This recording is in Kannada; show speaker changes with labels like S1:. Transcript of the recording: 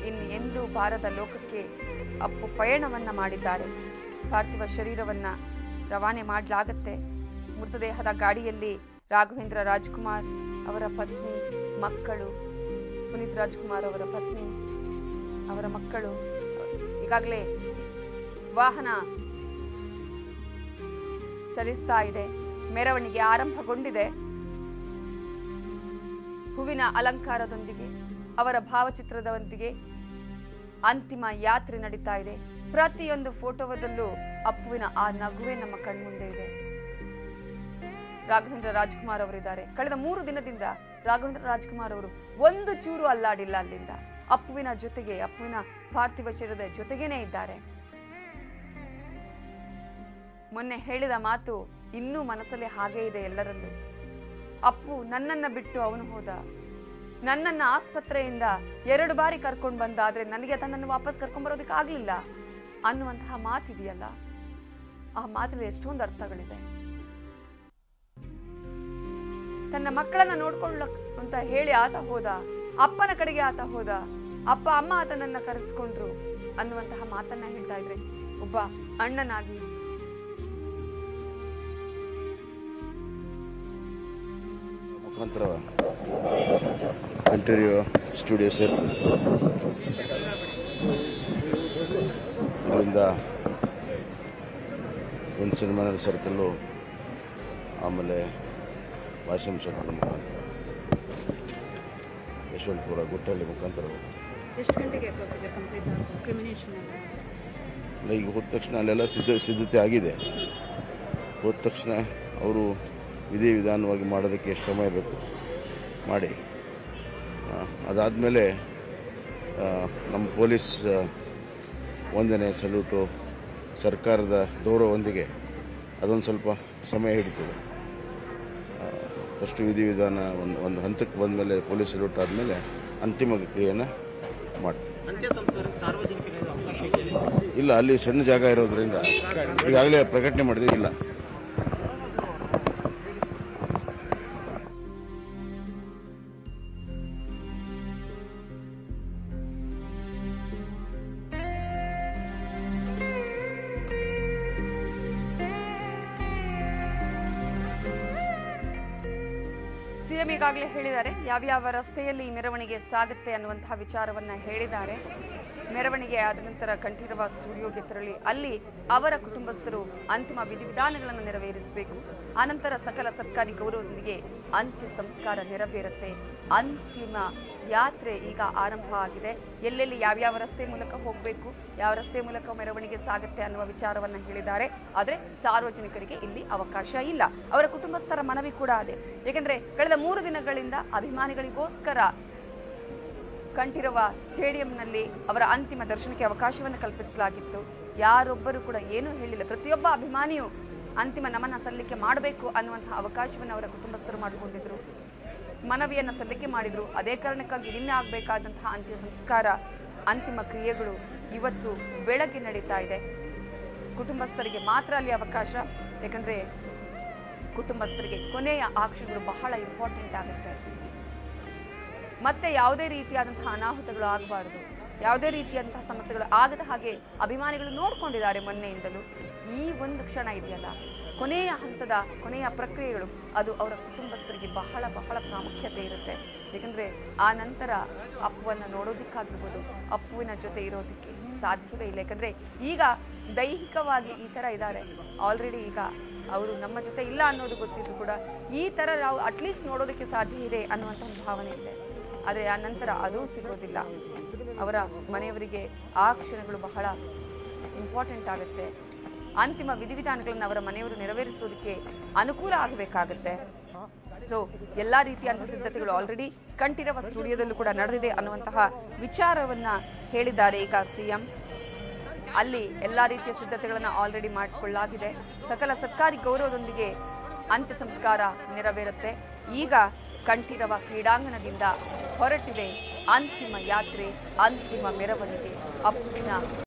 S1: ಇನ್ನು ಎಂದೂ ಬಾರದ ಲೋಕಕ್ಕೆ ಅಪ್ಪು ಪಯಣವನ್ನ ಮಾಡಿದ್ದಾರೆ ಪಾರ್ಥಿವ ಶರೀರವನ್ನ ರವಾನೆ ಮಾಡಲಾಗತ್ತೆ ಮೃತದೇಹದ ಗಾಡಿಯಲ್ಲಿ ರಾಘವೇಂದ್ರ ರಾಜ್ಕುಮಾರ್ ಅವರ ಪತ್ನಿ ಮಕ್ಕಳು ಪುನೀತ್ ರಾಜ್ಕುಮಾರ್ ಅವರ ಪತ್ನಿ ಅವರ ಮಕ್ಕಳು ಈಗಾಗಲೇ ವಾಹನ ಚಲಿಸ್ತಾ ಇದೆ ಮೆರವಣಿಗೆ ಆರಂಭಗೊಂಡಿದೆ ಹೂವಿನ ಅಲಂಕಾರದೊಂದಿಗೆ ಅವರ ಭಾವಚಿತ್ರದೊಂದಿಗೆ ಅಂತಿಮ ಯಾತ್ರೆ ನಡೀತಾ ಇದೆ ಪ್ರತಿಯೊಂದು ಫೋಟೋದಲ್ಲೂ ಅಪ್ಪುವಿನ ಆ ನಗುವೆ ನಮ್ಮ ಕಣ್ಮುಂದೆ ಇದೆ ರಾಘವೇಂದ್ರ ರಾಜ್ಕುಮಾರ್ ಅವರಿದ್ದಾರೆ ಕಳೆದ ಮೂರು ದಿನದಿಂದ ರಾಘವೇಂದ್ರ ರಾಜ್ಕುಮಾರ್ ಅವರು ಒಂದು ಚೂರು ಅಲ್ಲಾಡಿಲ್ಲ ಅಲ್ಲಿಂದ ಅಪ್ಪುವಿನ ಜೊತೆಗೆ ಅಪ್ಪುವಿನ ಪಾರ್ಥಿವ ಶರೀರದ ಜೊತೆಗೇನೆ ಇದ್ದಾರೆ ಮೊನ್ನೆ ಹೇಳಿದ ಮಾತು ಇನ್ನೂ ಮನಸ್ಸಲ್ಲಿ ಹಾಗೇ ಇದೆ ಎಲ್ಲರಲ್ಲೂ ಅಪ್ಪು ನನ್ನನ್ನ ಬಿಟ್ಟು ಅವನು ಹೋದ ನನ್ನನ್ನ ಆಸ್ಪತ್ರೆಯಿಂದ ಎರಡು ಬಾರಿ ಕರ್ಕೊಂಡು ಬಂದ ಆದ್ರೆ ನನಗೆ ತನ್ನನ್ನು ವಾಪಸ್ ಕರ್ಕೊಂಡ್ ಬರೋದಕ್ಕೆ ಆಗ್ಲಿಲ್ಲ ಅನ್ನುವಂತಹ ಮಾತಿದೆಯಲ್ಲ ಆ ಮಾತಲ್ಲಿ ಎಷ್ಟೊಂದು ಅರ್ಥಗಳಿದೆ ತನ್ನ ಮಕ್ಕಳನ್ನ ನೋಡ್ಕೊಳ್ಳಕ್ ಅಂತ ಹೇಳಿ ಆತ ಹೋದ ಅಪ್ಪನ ಕಡೆಗೆ ಆತ ಹೋದ ಅಪ್ಪ ಅಮ್ಮ ಆತನನ್ನ ಕರೆಸ್ಕೊಂಡ್ರು ಅನ್ನುವಂತಹ ಮಾತನ್ನ ಹೇಳ್ತಾ ಇದ್ರೆ ಒಬ್ಬ ಅಣ್ಣನಾಗಿ
S2: ಮುಖಾಂತರ ಇಂಟರ್ವ್ಯೂ ಸ್ಟುಡಿಯೋ ಸೇರ್ತದೆ ಇಲ್ಲಿಂದ ಒಂದು ಸಿನಿಮಾನ ಸರ್ಕಲ್ಲು ಆಮೇಲೆ ವಾಶಿಂ ಸರ್ಕಲ್ ಮುಖಾಂತರ ಯಶವಂತಪುರ ಗುಟ್ಟಳ್ಳಿ ಮುಖಾಂತರ ಹೋಗ್ತದೆ.
S3: ಎಷ್ಟು ಗಂಟೆಗೆ ಪ್ರೊಸೀಜರ್ ಕಂಪ್ಲೀಟ್ ಆಗುತ್ತೆ ಕ್ರಿಮಿನೇಷನ್ ಎಲ್ಲ
S2: ಇಲ್ಲ, ಈಗ ಹೋದ ತಕ್ಷಣ ಅಲ್ಲೆಲ್ಲ ಸಿದ್ಧ ಸಿದ್ಧತೆ ಆಗಿದೆ ಹೋದ ತಕ್ಷಣ ಅವರು ವಿಧಿ ವಿಧಾನವಾಗಿ ಮಾಡೋದಕ್ಕೆ ಎಷ್ಟು ಸಮಯ ಬೇಕು ಮಾಡಿ ಅದಾದಮೇಲೆ ನಮ್ಮ ಪೊಲೀಸ್ ಆ, ವಂದನೆ ಸಲ್ಯೂಟು ಸರ್ಕಾರದ ಗೌರವದೊಂದಿಗೆ ಅದೊಂದು ಸ್ವಲ್ಪ ಸಮಯ ಹಿಡಿತದೆ ಫಸ್ಟ್ ವಿಧಿವಿಧಾನ ಒಂದು ಒಂದು ಹಂತಕ್ಕೆ ಬಂದಮೇಲೆ ಪೊಲೀಸ್ ಸಲ್ಯೂಟ್ ಆದಮೇಲೆ ಅಂತಿಮ ಕ್ರಿಯೆಯನ್ನು ಮಾಡ್ತೀವಿ
S4: ಅಂತ್ಯ ಸಂಸ್ಕಾರಕ್ಕೆ ಸಾರ್ವಜನಿಕರಿಗೆ ಅವಕಾಶ ಇದೆ
S2: ಇಲ್ಲ ಅಲ್ಲಿ ಸಣ್ಣ ಜಾಗ ಇರೋದ್ರಿಂದ ಈಗಾಗಲೇ ಪ್ರಕಟಣೆ ಮಾಡಿದ್ವಿ ಇಲ್ಲ
S1: ಸಿಎಂ ಈಗಾಗಲೇ ಹೇಳಿದ್ದಾರೆ ಯಾವ್ಯಾವ ರಸ್ತೆಯಲ್ಲಿ ಈ ಮೆರವಣಿಗೆ ಸಾಗುತ್ತೆ ಅನ್ನುವಂತಹ ವಿಚಾರವನ್ನ ಹೇಳಿದ್ದಾರೆ ಮೆರವಣಿಗೆ ಆದ ನಂತರ ಕಂಠೀರವ ಸ್ಟುಡಿಯೋಗೆ ತೆರಳಿ ಅಲ್ಲಿ ಅವರ ಕುಟುಂಬಸ್ಥರು ಅಂತಿಮ ವಿಧಿವಿಧಾನಗಳನ್ನು ನೆರವೇರಿಸಬೇಕು ಆನಂತರ ಸಕಲ ಸರ್ಕಾರಿ ಗೌರವದೊಂದಿಗೆ ಅಂತ್ಯ ಸಂಸ್ಕಾರ ನೆರವೇರುತ್ತೆ ಅಂತಿಮ ಯಾತ್ರೆ ಈಗ ಆರಂಭ ಆಗಿದೆ ಎಲ್ಲೆಲ್ಲಿ ಯಾವ್ಯಾವ ರಸ್ತೆ ಮೂಲಕ ಹೋಗಬೇಕು ಯಾವ ರಸ್ತೆ ಮೂಲಕ ಮೆರವಣಿಗೆ ಸಾಗುತ್ತೆ ಅನ್ನುವ ವಿಚಾರವನ್ನ ಹೇಳಿದ್ದಾರೆ ಆದರೆ ಸಾರ್ವಜನಿಕರಿಗೆ ಇಲ್ಲಿ ಅವಕಾಶ ಇಲ್ಲ ಅವರ ಕುಟುಂಬಸ್ಥರ ಮನವಿ ಕೂಡ ಅದೇ ಏಕೆಂದ್ರೆ ಕಳೆದ ಮೂರು ದಿನಗಳಿಂದ ಅಭಿಮಾನಿಗಳಿಗೋಸ್ಕರ ಕಂಠಿರುವ ಸ್ಟೇಡಿಯಂನಲ್ಲಿ ಅವರ ಅಂತಿಮ ದರ್ಶನಕ್ಕೆ ಅವಕಾಶವನ್ನು ಕಲ್ಪಿಸಲಾಗಿತ್ತು ಯಾರೊಬ್ಬರು ಕೂಡ ಏನೂ ಹೇಳಿಲ್ಲ ಪ್ರತಿಯೊಬ್ಬ ಅಭಿಮಾನಿಯು ಅಂತಿಮ ನಮನ ಸಲ್ಲಿಕೆ ಮಾಡಬೇಕು ಅನ್ನುವಂತಹ ಅವಕಾಶವನ್ನು ಅವರ ಕುಟುಂಬಸ್ಥರು ಮಾಡಿಕೊಂಡಿದ್ರು ಮನವಿಯನ್ನು ಸಲ್ಲಿಕೆ ಮಾಡಿದ್ರು ಅದೇ ಕಾರಣಕ್ಕಾಗಿ ನಿನ್ನೆ ಆಗಬೇಕಾದಂತಹ ಅಂತ್ಯ ಸಂಸ್ಕಾರ ಅಂತಿಮ ಕ್ರಿಯೆಗಳು ಇವತ್ತು ಬೆಳಗ್ಗೆ ನಡೀತಾ ಇದೆ ಕುಟುಂಬಸ್ಥರಿಗೆ ಮಾತ್ರ ಅಲ್ಲಿ ಅವಕಾಶ ಯಾಕಂದ್ರೆ ಕುಟುಂಬಸ್ಥರಿಗೆ ಕೊನೆಯ ಆ ಕ್ಷಣಗಳು ಬಹಳ ಇಂಪಾರ್ಟೆಂಟ್ ಆಗುತ್ತೆ ಮತ್ತೆ ಯಾವುದೇ ರೀತಿಯಾದಂತಹ ಅನಾಹುತಗಳು ಆಗಬಾರದು ಯಾವುದೇ ರೀತಿಯಾದಂತಹ ಸಮಸ್ಯೆಗಳು ಆಗದ ಹಾಗೆ ಅಭಿಮಾನಿಗಳು ನೋಡ್ಕೊಂಡಿದ್ದಾರೆ ಮೊನ್ನೆಯಿಂದಲೂ ಈ ಒಂದು ಕ್ಷಣ ಇದೆಯಲ್ಲ ಕೊನೆಯ ಹಂತದ ಕೊನೆಯ ಪ್ರಕ್ರಿಯೆಗಳು ಅದು ಅವರ ಕುಟುಂಬಸ್ಥರಿಗೆ ಬಹಳ ಬಹಳ ಪ್ರಾಮುಖ್ಯತೆ ಇರುತ್ತೆ ಏಕೆಂದರೆ ಆ ನಂತರ ಅಪ್ಪುವನ್ನು ನೋಡೋದಕ್ಕಾಗಿರ್ಬೋದು ಅಪ್ಪುವಿನ ಜೊತೆ ಇರೋದಕ್ಕೆ ಸಾಧ್ಯವೇ ಇಲ್ಲ ಯಾಕಂದರೆ ಈಗ ದೈಹಿಕವಾಗಿ ಈ ಥರ ಇದ್ದಾರೆ ಆಲ್ರೆಡಿ ಈಗ ಅವರು ನಮ್ಮ ಜೊತೆ ಇಲ್ಲ ಅನ್ನೋದು ಗೊತ್ತಿದ್ರು ಕೂಡ ಈ ಥರ ನಾವು ಅಟ್ಲೀಸ್ಟ್ ನೋಡೋದಕ್ಕೆ ಸಾಧ್ಯ ಇದೆ ಅನ್ನುವಂಥ ಒಂದು ಭಾವನೆ ಇದೆ ಆದರೆ ಆ ನಂತರ ಅದೂ ಸಿಗೋದಿಲ್ಲ ಅವರ ಮನೆಯವರಿಗೆ ಆ ಕ್ಷಣಗಳು ಬಹಳ ಇಂಪಾರ್ಟೆಂಟ್ ಆಗುತ್ತೆ ಅಂತಿಮ ವಿಧಿವಿಧಾನಗಳನ್ನು ಅವರ ಮನೆಯವರು ನೆರವೇರಿಸೋದಕ್ಕೆ ಅನುಕೂಲ ಆಗಬೇಕಾಗತ್ತೆ ಸೊ ಎಲ್ಲ ರೀತಿಯಾದಂತಹ ಸಿದ್ಧತೆಗಳು ಆಲ್ರೆಡಿ ಕಂಠಿರವ ಸ್ಟುಡಿಯೋದಲ್ಲೂ ಕೂಡ ನಡೆದಿದೆ ಅನ್ನುವಂತಹ ವಿಚಾರವನ್ನ ಹೇಳಿದ್ದಾರೆ ಈಗ ಸಿಎಂ ಅಲ್ಲಿ ಎಲ್ಲ ರೀತಿಯ ಸಿದ್ಧತೆಗಳನ್ನು ಆಲ್ರೆಡಿ ಮಾಡಿಕೊಳ್ಳಲಾಗಿದೆ ಸಕಲ ಸರ್ಕಾರಿ ಗೌರವದೊಂದಿಗೆ ಅಂತ್ಯ ಸಂಸ್ಕಾರ ನೆರವೇರುತ್ತೆ ಈಗ ಕಂಠಿರವ ಕ್ರೀಡಾಂಗಣದಿಂದ ಹೊರಟಿದೆ ಅಂತಿಮ ಯಾತ್ರೆ ಅಂತಿಮ ಮೆರವಣಿಗೆ ಅಪ್ಪುವಿನ